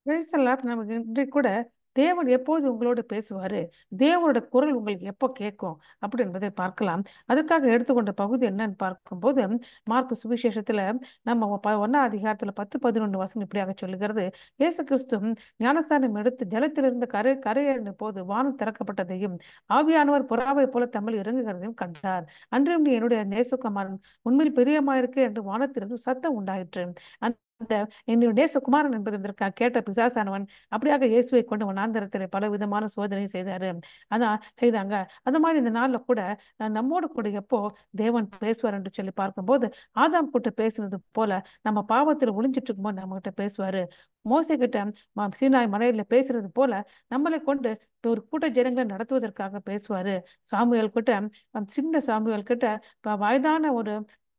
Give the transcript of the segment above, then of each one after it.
Praise the Lord. நமக்கு இன்றைக்கு கூட தேவன் எப்போது உங்களோடு பேசுவாரு? தேவனோட குரல் உங்களுக்கு எப்போ கேட்கும்? அப்படி என்பதை பார்க்கலாம். அதற்காக எடுத்துக்கொண்ட பகுதி என்னன்னு பார்க்கும்போது, மார்க் சுவிசேஷத்துல நம்ம ப 1ஆம் அதிகாரத்துல 10, 11 வசனம் இப்படியாக சொல்லுகிறது. இயேசு கிறிஸ்து ஞானஸ்நானம் எடுத்து ஜலத்திலிருந்து கரை கரையேறின போது வானம் திறக்கப்பட்டதையும், ஆவியானவர் புறாவைப் போல தம்மில் இறங்குகிறதையும் கண்டார். அன்றியும் நீ என்னுடைய நேசகுமாரன் உண்மையில் பிரியமாயிருக்கு என்று வானத்திலிருந்து சத்தம் உண்டாயிற்று. அந்த என்னுடைய நேசகுமாரன் என்பதற்காக கேட்ட பிசாசானவன் அப்படியாக இயேசுவை கொண்டு வனாந்தரத்திலே பல விதமான சோதனை செய்தாரு. அதான் செய்தாங்க. அந்த மாதிரி இந்த நாள்ல கூட அ நம்மோடு கூட எப்போ தேவன் பேசுவார் என்று சொல்லி பார்க்கும்போது, ஆதாம் கிட்ட பேசினது போல நம்ம பாவத்துல ஒளிஞ்சிட்டு இருக்கும்போது நம்மகிட்ட பேசுவாரு. மோசே கிட்ட ம சீனாய் மலையில பேசுறது போல நம்மளை கொண்டு ஒரு கூட்ட ஜனங்களை நடத்துவதற்காக பேசுவாரு. சாமுவேல் கிட்ட அ சின்ன சாமுவேல் கிட்ட ப வயதான ஒரு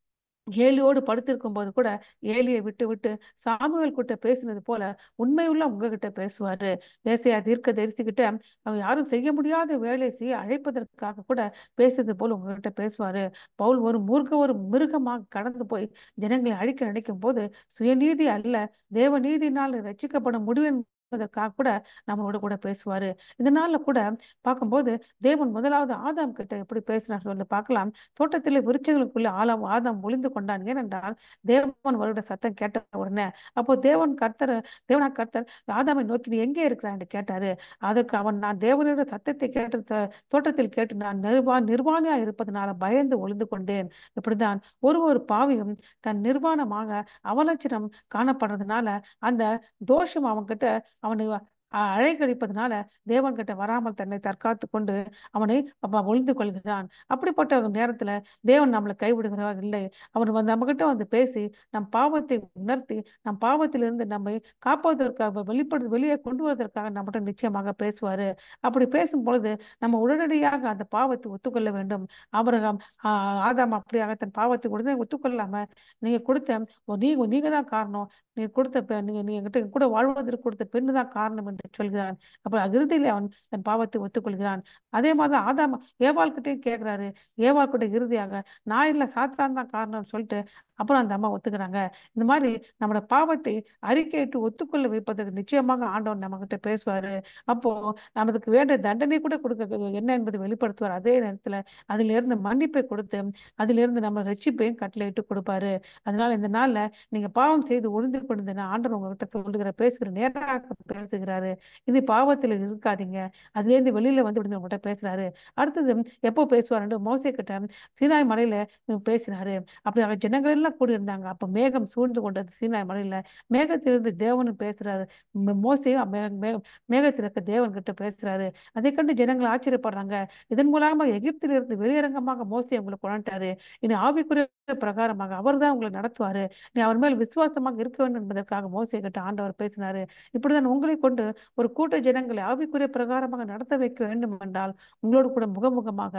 ஏலியோடு படுத்திருக்கும்போது கூட ஏலிய விட்டு விட்டு சாமுவேல் கிட்ட பேசினது போல உண்மையுள்ள உங்ககிட்ட பேசுவாரு. ஏசாயா தீர்க்கதரிசிகிட்ட அவர் யாரும் செய்ய முடியாத வேலையை செய்ய அழைப்பதற்காக கூட பேசுறது போல உங்ககிட்ட பேசுவாரு. பவுல் ஒரு மூர்க்க ஒரு மிருகமாக கடந்து போய் ஜனங்களை அழிக்க நினைக்கும்போது, சுயநீதி அல்ல தேவ நீதியினால் ரட்சிக்கப்பட முடியும் என்பதற்காக கூட நம்மளோட கூட பேசுவாரு. இந்த நாள்ல கூட பார்க்கும்போது, தேவன் முதலாவது ஆதாம் கிட்ட எப்படி பேசினார் சொல்லி பார்க்கலாம். தோட்டத்திலே விருட்சங்களுக்குள்ளே ஆலாம் ஆதாம் ஒளிந்து கொண்டான். ஏனென்றால், தேவன் அவருடைய சத்தம் கேட்ட உடனே, அப்போ தேவன் கர்த்தர் தேவனாகிய கர்த்தர் ஆதாமை நோக்கி நீ எங்கே இருக்கிறாய் என்று கேட்டாரு. அதற்கு அவன் நான் தேவனுடைய சத்தத்தை கேட்டு த தோட்டத்தில் கேட்டு நான் நிர்வா நிர்வாணியா இருப்பதனால பயந்து ஒளிந்து கொண்டேன். இப்படித்தான் ஒரு ஒரு பாவியும் தன் நிர்வாணமாக அவலட்சணம் காணப்படுறதுனால, அந்த தோஷம் அவன்கிட்ட அவனை அ அலைக்கழிப்பதனால தேவன்கிட்ட வராமல் தன்னை தற்காத்துக் கொண்டு அவனை அப்ப ஒளிந்து கொள்கிறான். அப்படிப்பட்ட ஒரு நேரத்துல தேவன் நம்மளை கைவிடுகிறவர் இல்லை. அவர் வந்து நம்மகிட்ட வந்து பேசி, நம் பாவத்தை உணர்த்தி, நம் பாவத்திலிருந்து நம்மை காப்பதற்காக வெளிப்படு வெளியே கொண்டு வருவதற்காக நம்மகிட்ட நிச்சயமாக பேசுவாரு. அப்படி பேசும்பொழுது நம்ம உடனடியாக அந்த பாவத்தை ஒத்துக்கொள்ள வேண்டும். ஆபிரகாம் ஆ ஆதாம் அப்படியாக தன் பாவத்தை உடனே ஒத்துக்கொள்ளாம, நீங்க கொடுத்த நீங்க நீங்க தான் காரணம். நீங்க கொடுத்த பெ நீங்க நீ என்கிட்ட கூட வாழ்வதற்கு கொடுத்த பெண்ணு தான் காரணம் என்று சொல்கிறான். அப்ப இறுதியிலே அவன் தன் பாவத்தை ஒத்துக்கொள்கிறான். அதே மாதிரி தான் ஆதாம் ஏவாள் கிட்டயும் கேட்கிறாரு. ஏவாள் கூட இறுதியாக நான் இல்ல சாத்தான் தான் காரணம்னு சொல்லிட்டு, அப்புறம் அந்த அம்மா ஒத்துக்கிறாங்க. இந்த மாதிரி நம்மளோட பாவத்தை அறிக்கையிட்டு ஒத்துக்கொள்ள வைப்பதற்கு நிச்சயமாக ஆண்டவர் நம்மகிட்ட பேசுவாரு. அப்போ நமக்கு வேண்டிய தண்டனை கூட கொடுக்க என்ன என்பதை வெளிப்படுத்துவார். அதே நேரத்துல அதிலிருந்து மன்னிப்பை கொடுத்து, அதிலிருந்து நம்ம ரட்சிப்பையும் கட்டளையிட்டு கொடுப்பாரு. அதனால இந்த நாள்ல நீங்க பாவம் செய்து ஒளிந்து கொண்டிருந்தீங்கன்னா, ஆண்டவர் உங்ககிட்ட சொல்லுகிற பேசுகிற நேராக பேசுகிறாரு. இனி பாவத்துல இருக்காதீங்க. அதிலேருந்து வெளியில வந்து விடுங்க உங்ககிட்ட பேசுறாரு. அடுத்தது எப்போ பேசுவாருன்னு மோசே கிட்ட சீனாய் மலையில பேசினாரு. அப்படி அவர் ஜனங்கள் எல்லாம் கூடியிருந்தாங்க. அப்ப மேகம் சூழ்ந்து கொண்டது சீனாய் மலையில. மேகத்திலிருந்து தேவனும் பேசுறாரு. ம மோசேயும் மே மே மேகத்தில் இருக்க தேவன் கிட்ட பேசுறாரு. அதைக் கண்டு ஜனங்கள் ஆச்சரியப்படுறாங்க. இதன் மூலமா எகிப்திலிருந்து வெளியரங்கமாக மோசே உங்களை கொண்டுட்டாரு. இனி ஆவிக்குரிய பிரகாரமாக அவர்தான் உங்களை நடத்துவாரு. நீ அவர் மேல் விசுவாசமாக இருக்க வேண்டும் என்பதற்காக மோசே கிட்ட ஆண்டவர் பேசினாரு. இப்படிதான் உங்களை கொண்டு ஒரு கூட்ட ஜனங்களை ஆவிக்குரிய பிரகாரமாக நடத்த வைக்க வேண்டும் என்றால், உங்களோடு கூட முகமுகமாக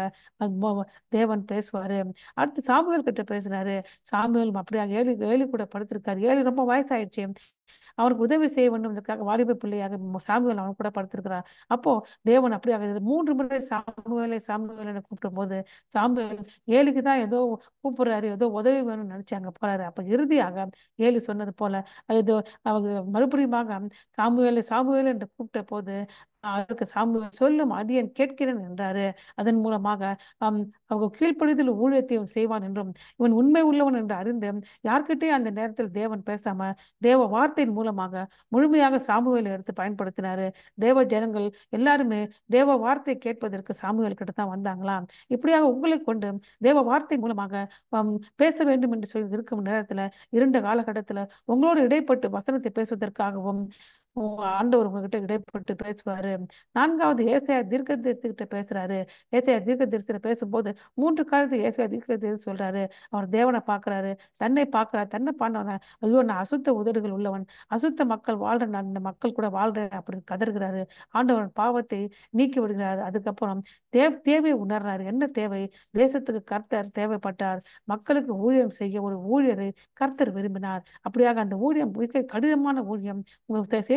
தேவன் பேசுவாரு. அடுத்து சாமுவேல் கிட்ட பேசினாரு. சாமுவேல் அப்படியாக ஏலி ஏலி கூட படுத்திருக்காரு. ஏலி ரொம்ப வயசாயிடுச்சு. அவருக்கு உதவி செய்ய வேண்டும்ன்றதுக்காக வாலிப பிள்ளையாக சாமுவேல் அவன் கூட படுத்திருக்கிறான். அப்போ தேவன் அப்படியாக 3 முறை சாமுவேலே சாமுவேல்ன்னு கூப்பிடும்போது, சாமுவேல் ஏலிக்கு தான் ஏதோ கூப்பிடுறாரு, ஏதோ உதவி வேணும்னு நினைச்சு அங்க போறாரு. அப்ப இறுதியாக ஏலி சொன்னது போல இது அவங்க மறுபடியுமாக சாமுவேலே சாமுவேல் என்று கூப்பிட்ட போது, அதற்கு சாமுவேல் சொல்லும் அடியேன் கேட்கிறேன் என்றாரு. அதன் மூலமாக அம் அவங்க கீழ்ப்படிதல் ஊழியத்தையும் செய்வான் என்றும், இவன் உண்மை உள்ளவன் என்று அறிந்து யார்கிட்டயும் அந்த நேரத்தில் தேவன் பேசாம தேவ வார்த்தையின் மூலமாக முழுமையாக சாமுவேலை எடுத்து பயன்படுத்தினாரு. தேவ ஜனங்கள் எல்லாருமே தேவ வார்த்தை கேட்பதற்கு சாமுவேல் கிட்ட தான் வந்தாங்களாம். இப்படியாக உங்களை கொண்டு தேவ வார்த்தை மூலமாக அம் பேச வேண்டும் என்று சொல்லி இருக்கும் நேரத்துல இருண்ட காலகட்டத்துல உங்களோடு இடைப்பட்டு வசனத்தை பேசுவதற்காகவும் ஆண்டவர் உங்ககிட்ட இடைப்பட்டு பேசுவாரு. 4வது ஏசாயா தீர்க்கதரிசிகிட்ட பேசுறாரு. ஏசாயா தீர்க்கதரிசிகிட்ட பேசும்போது 3 காரியத்தை ஏசாயா தீர்க்கதரிசி சொல்றாரு. அவர் தேவனை பார்க்கிறாரு. தன்னை பார்க்கிறார். தன்னை பண்ணவன ஐயோ நான் அசுத்த உதடுகள் உள்ளவன். அசுத்த மக்கள் வாழ்ற நான் இந்த மக்கள் கூட வாழ்றேன் அப்படின்னு கதறுகிறாரு. ஆண்டவர் பாவத்தை நீக்கி விடுகிறாரு. அதுக்கப்புறம் தேவ் தேவையை உணர்றாரு. என்ன தேவை? தேசத்துக்கு கர்த்தர் தேவைப்பட்டார். மக்களுக்கு ஊழியம் செய்ய ஒரு ஊழியரை கர்த்தர் விரும்பினார். அப்படியாக அந்த ஊழியம் மிக கடினமான ஊழியம். உங்க செய்தி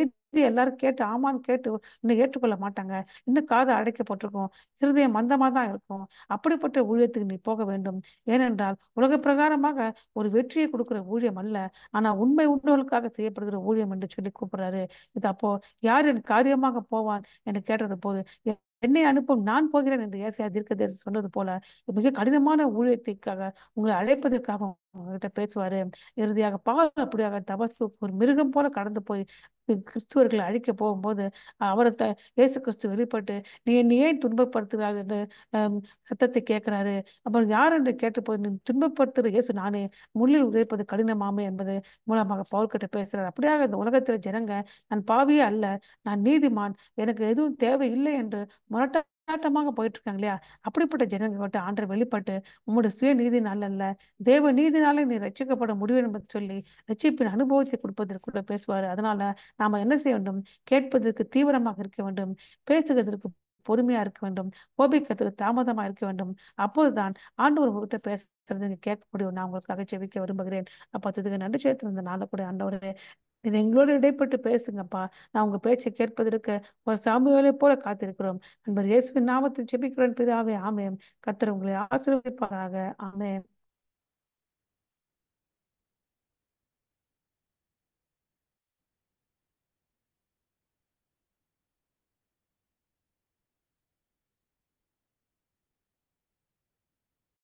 செய்தி எல்லாரும் கேட்டு ஆமான்னு கேட்டு இன்னும் ஏற்றுக்கொள்ள மாட்டாங்க இன்னும் காது அடைக்கப்பட்டிருக்கும் இருதயம் மந்தமா தான் இருக்கும் அப்படிப்பட்ட ஊழியத்துக்கு நீ போக வேண்டும் ஏனென்றால் உலக பிரகாரமாக ஒரு வெற்றியை கொடுக்கிற ஊழியம் அல்ல ஆனா உண்மை உண்மைகளுக்காக செய்யப்படுகிற ஊழியம் என்று சொல்லி கூப்பிடுறாரு இது அப்போ யார் என் காரியமாக போவான் என்று கேட்டது போது எ- என்னை அனுப்பும் நான் போகிறேன் என்று ஏசியா தீர்க்கதரிசி சொன்னது போல மிக கடினமான ஊழியத்திற்காக உங்களை அழைப்பதற்காக உங்ககிட்ட பேசுவாரு இறுதியாக பால் அப்படியாக தபசு ஒரு மிருகம் போல கடந்து போய் கி- கிறிஸ்துவர்களை அழிக்க போகும்போது அவரை த- இயேசு கிறிஸ்து வெளிப்பட்டு நீ என்னை ஏன் துன்பப்படுத்துகிறார் என்று ஆம், சத்தத்தை கேட்கிறாரு அப்புறம் யார் என்று கேட்டு போய் நீ துன்பப்படுத்துகிற இயேசு நானே முள்ளில் உதைப்பது கடினமாமே என்பது மூலமாக பவுல் கிட்ட பேசுறார் அப்படியாக இந்த உலகத்துல ஜனங்க நான் பாவியே அல்ல நான் நீதிமான் எனக்கு எதுவும் தேவை இல்லை என்று முரட்டாட்டமாக போயிட்டு இருக்காங்க இல்லையா அப்படிப்பட்ட ஜனங்கள்கிட்ட ஆண்டர் வெளிப்பட்டு உம்முடைய சுய நீதினால அல்ல தேவ நீதினாலே நீ ரட்சிக்கப்பட முடியும் என்பதை சொல்லி ரட்சிப்பின் அனுபவத்தை கொடுப்பதற்கு கூட பேசுவாரு அதனால நாம என்ன செய்ய வேண்டும் கேட்பதற்கு தீவிரமாக இருக்க வேண்டும் பேசுவதற்கு பொறுமையா இருக்க வேண்டும் கோபிக்கிறதுக்கு தாமதமா இருக்க வேண்டும் அப்போதுதான் ஆண்டவர் உங்ககிட்ட பேசுறது நீங்க கேட்க முடியும் நான் உங்களுக்காக செவிக்க விரும்புகிறேன் அப்ப அதுக்கு நன்றி சேர்த்து இந்த நாளை கூட ஆண்டவரே இது எங்களோட இடைப்பட்டு பேசுங்கப்பா நான் உங்க பேச்சை கேட்பதற்கு ஒரு சாமுவேலை போல காத்திருக்கிறோம் நண்பர் இயேசுவின் நாமத்தில் ஜெபிக்கிறேன் பிதாவே ஆமென் கர்த்தர் உங்களை ஆசீர்வதிப்பாராக ஆமென்